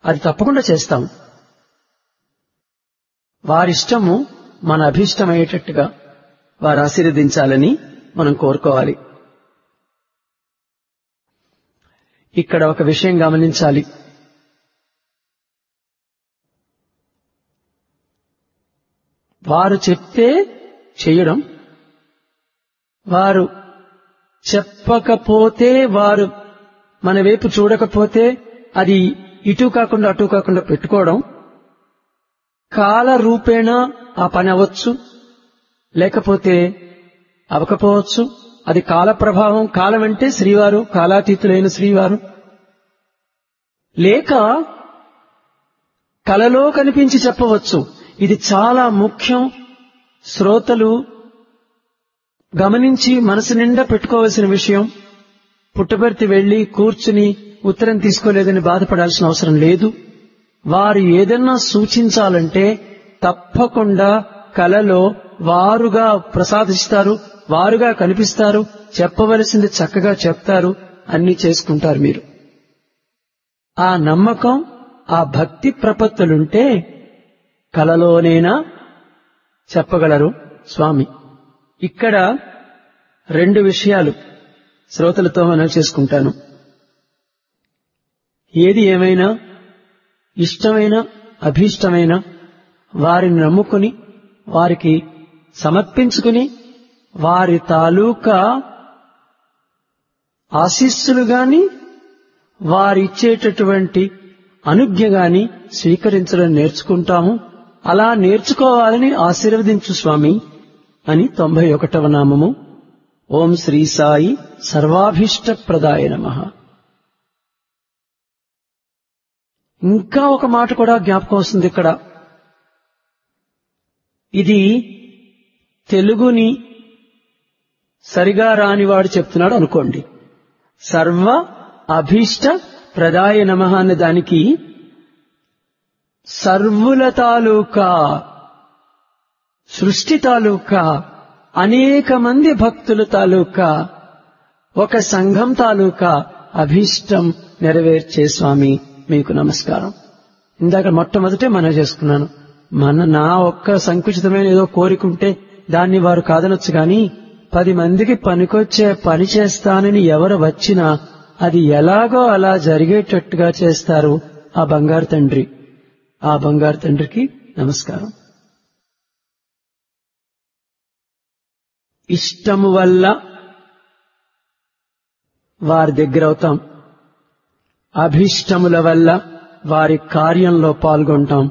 అది తప్పకుండా చేస్తాం వారిష్టము మన అభీష్టమయ్యేటట్టుగా వారు ఆశీర్వదించాలని మనం కోరుకోవాలి ఇక్కడ ఒక విషయం గమనించాలి వారు చెప్తే చేయడం వారు చెప్పకపోతే వారు మన వైపు చూడకపోతే అది ఇటు కాకుండా అటు కాకుండా పెట్టుకోవడం కాల రూపేణ ఆ పని అవ్వచ్చు లేకపోతే అవకపోవచ్చు అది కాల ప్రభావం కాలం అంటే శ్రీవారు కాలాతీతులైన శ్రీవారు లేక కలలో కనిపించి చెప్పవచ్చు ఇది చాలా ముఖ్యం శ్రోతలు గమనించి మనసు నిండా పెట్టుకోవాల్సిన విషయం పుట్టబర్తి వెళ్లి కూర్చుని ఉత్తరం తీసుకోలేదని బాధపడాల్సిన అవసరం లేదు వారు ఏదన్నా సూచించాలంటే తప్పకుండా కలలో వారుగా ప్రసాదిస్తారు వారుగా కనిపిస్తారు చెప్పవలసింది చక్కగా చెప్తారు అన్ని చేసుకుంటారు మీరు ఆ నమ్మకం ఆ భక్తి ప్రపత్తులుంటే కలలోనైనా చెప్పగలరు స్వామి ఇక్కడ రెండు విషయాలు శ్రోతలతో మనం చేసుకుంటాను ఏది ఏమైనా ఇష్టమైన అభీష్టమైన వారిని నమ్ముకుని వారికి సమర్పించుకుని వారి తాలూకా ఆశీస్సులు గాని వారిచ్చేటటువంటి అనుజ్ఞ గాని స్వీకరించడం నేర్చుకుంటాము అలా నేర్చుకోవాలని ఆశీర్వదించు స్వామి అని తొంభై ఒకటవ నామము ఓం శ్రీ సాయి సర్వాభీష్ట ప్రదాయ నమ ఇంకా ఒక మాట కూడా జ్ఞాపకం వస్తుంది ఇక్కడ ఇది తెలుగుని సరిగా రానివాడు చెప్తున్నాడు అనుకోండి సర్వ అభీష్ట ప్రదాయ నమ అనే దానికి సర్వుల తాలూకా సృష్టి తాలూకా అనేక మంది భక్తుల తాలూకా ఒక సంఘం తాలూకా అభీష్టం నెరవేర్చే స్వామి మీకు నమస్కారం ఇందాక మొట్టమొదటే మనం చేసుకున్నాను మన నా ఒక్క సంకుచితమైన ఏదో కోరికుంటే దాన్ని వారు కాదనొచ్చు గాని పది మందికి పనికొచ్చే పని చేస్తానని ఎవరు వచ్చినా అది ఎలాగో అలా జరిగేటట్టుగా చేస్తారు ఆ బంగారు తండ్రి ఆ బంగారు తండ్రికి నమస్కారం ఇష్టము వల్ల వారి దగ్గర అవుతాం అభిష్టముల వల్ల వారి కార్యంలో పాల్గొంటాం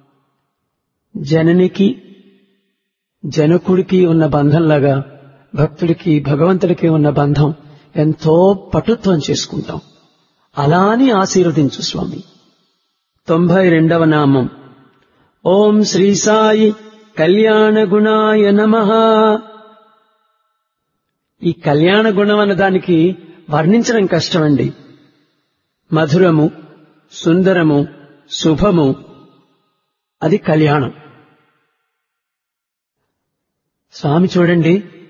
జననికి జనకుడికి ఉన్న బంధంలాగా భక్తుడికి భగవంతుడికి ఉన్న బంధం ఎంతో పటుత్వం చేసుకుంటాం అలా అని ఆశీర్వదించు స్వామి తొంభై రెండవ నామం ఓం శ్రీ సాయి కళ్యాణ గుణాయ నమ ఈ కళ్యాణ గుణం అన్న దానికి వర్ణించడం కష్టమండి మధురము సుందరము శుభము అది కళ్యాణం స్వామి చూడండి